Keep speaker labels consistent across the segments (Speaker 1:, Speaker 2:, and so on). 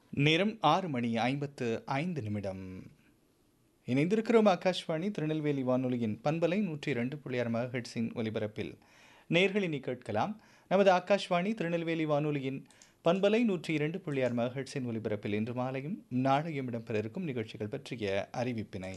Speaker 1: நேரம் ஆறு மணி ஐம்பத்து ஐந்து நிமிடம் இணைந்திருக்கிறோம் ஆகாஷ்வாணி திருநெல்வேலி வானொலியின் பண்பலை நூற்றி இரண்டு புள்ளியார் மகஹெட்ஸின் ஒலிபரப்பில் நேர்களினி கேட்கலாம் நமது ஆகாஷ்வாணி திருநெல்வேலி வானொலியின் பண்பலை நூற்றி இரண்டு புள்ளியார் மகஹெட்ஸின் ஒலிபரப்பில் இன்று மாலையும் நாளையும் இடம்பெற இருக்கும் நிகழ்ச்சிகள் பற்றிய அறிவிப்பினை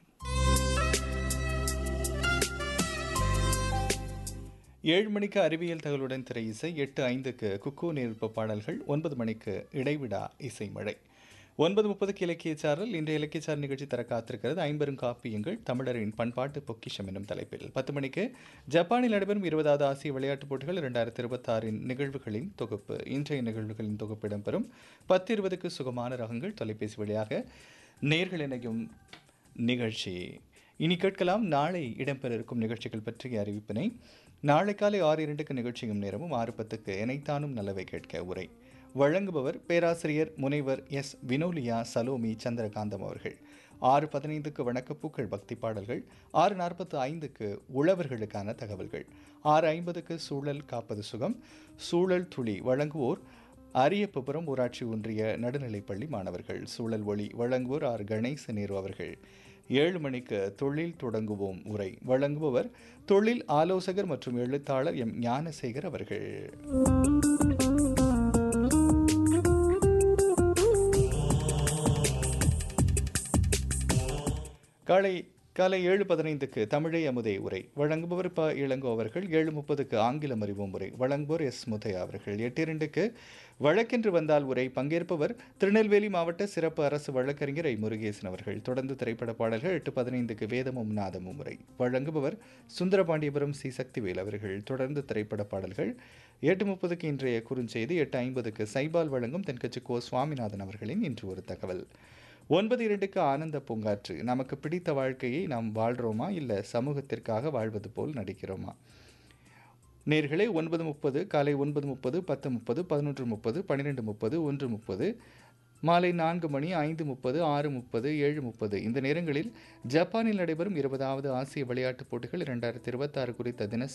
Speaker 1: ஏழு மணிக்கு அறிவியல் தகவலுடன் திரை இசை எட்டு ஐந்துக்கு குக்கு நேர்ப்பு பாடல்கள் ஒன்பது மணிக்கு இடைவிடா இசை மழை ஒன்பது முப்பதுக்கு இலக்கிய சாரல் இன்றைய இலக்கிய சார் நிகழ்ச்சி தர காத்திருக்கிறது ஐம்பெரும் காப்பியங்கள் தமிழரின் பண்பாட்டு பொக்கிஷம் என்னும் தலைப்பில் பத்து மணிக்கு ஜப்பானில் நடைபெறும் இருபதாவது ஆசிய விளையாட்டுப் போட்டிகள் இரண்டாயிரத்தி இருபத்தாறின் நிகழ்வுகளின் தொகுப்பு இன்றைய நிகழ்வுகளின் தொகுப்பு இடம்பெறும் பத்து இருபதுக்கு சுகமான ரகங்கள் தொலைபேசி வழியாக நேர்கள் இணையும் நிகழ்ச்சி இனி கேட்கலாம் நாளை இடம்பெற இருக்கும் நிகழ்ச்சிகள் பற்றிய அறிவிப்பினை நாளை காலை ஆறு இரண்டுக்கு நிகழ்ச்சியும் நேரமும் ஆறு பத்துக்கு இணைத்தானும் நல்லவை கேட்க உரை வழங்குபவர் பேராசிரியர் முனைவர் எஸ் வினோலியா சலோமி சந்திரகாந்தம் அவர்கள் ஆறு பதினைந்துக்கு வணக்கப்பூக்கள் பக்தி பாடல்கள் ஆறு நாற்பத்து ஐந்துக்கு உழவர்களுக்கான தகவல்கள் ஆறு ஐம்பதுக்கு சூழல் காப்பது சுகம் சூழல் துளி வழங்குவோர் அரியப்புபுரம் ஊராட்சி ஒன்றிய நடுநிலைப்பள்ளி மாணவர்கள் சூழல் ஒளி வழங்குவோர் ஆர் கணேச நேரு அவர்கள் ஏழு மணிக்கு தொழில் தொடங்குவோம் உரை வழங்குபவர் தொழில் ஆலோசகர் மற்றும் எழுத்தாளர் எம் ஞானசேகர் அவர்கள் காலை காலை ஏழு பதினைந்துக்கு தமிழை அமுதே உரை வழங்குபவர் ப இளங்கோ அவர்கள் ஏழு முப்பதுக்கு ஆங்கிலம் அறிவோம் உரை வழங்குவோர் எஸ் முத்தையா அவர்கள் எட்டு இரண்டுக்கு வழக்கென்று வந்தால் உரை பங்கேற்பவர் திருநெல்வேலி மாவட்ட சிறப்பு அரசு வழக்கறிஞர் ஐ முருகேசன் அவர்கள் தொடர்ந்து திரைப்பட பாடல்கள் எட்டு பதினைந்துக்கு வேதமும் நாதமும் உரை வழங்குபவர் சுந்தரபாண்டியபுரம் சி சக்திவேல் அவர்கள் தொடர்ந்து திரைப்பட பாடல்கள் எட்டு முப்பதுக்கு இன்றைய குறுஞ்செய்தி எட்டு ஐம்பதுக்கு சைபால் வழங்கும் தென்கட்சி கோ சுவாமிநாதன் அவர்களின் இன்று ஒரு தகவல் ஒன்பது இரண்டுக்கு ஆனந்த பூங்காற்று நமக்கு பிடித்த வாழ்க்கையை நாம் வாழ்கிறோமா இல்லை சமூகத்திற்காக வாழ்வது போல் நடிக்கிறோமா நேர்களே ஒன்பது முப்பது காலை ஒன்பது முப்பது பத்து முப்பது பதினொன்று முப்பது பன்னிரெண்டு முப்பது ஒன்று முப்பது மாலை நான்கு மணி ஐந்து முப்பது ஆறு முப்பது ஏழு முப்பது இந்த நேரங்களில் ஜப்பானில் நடைபெறும் இருபதாவது ஆசிய விளையாட்டுப் போட்டிகள் இரண்டாயிரத்தி இருபத்தாறு குறித்த தினசரி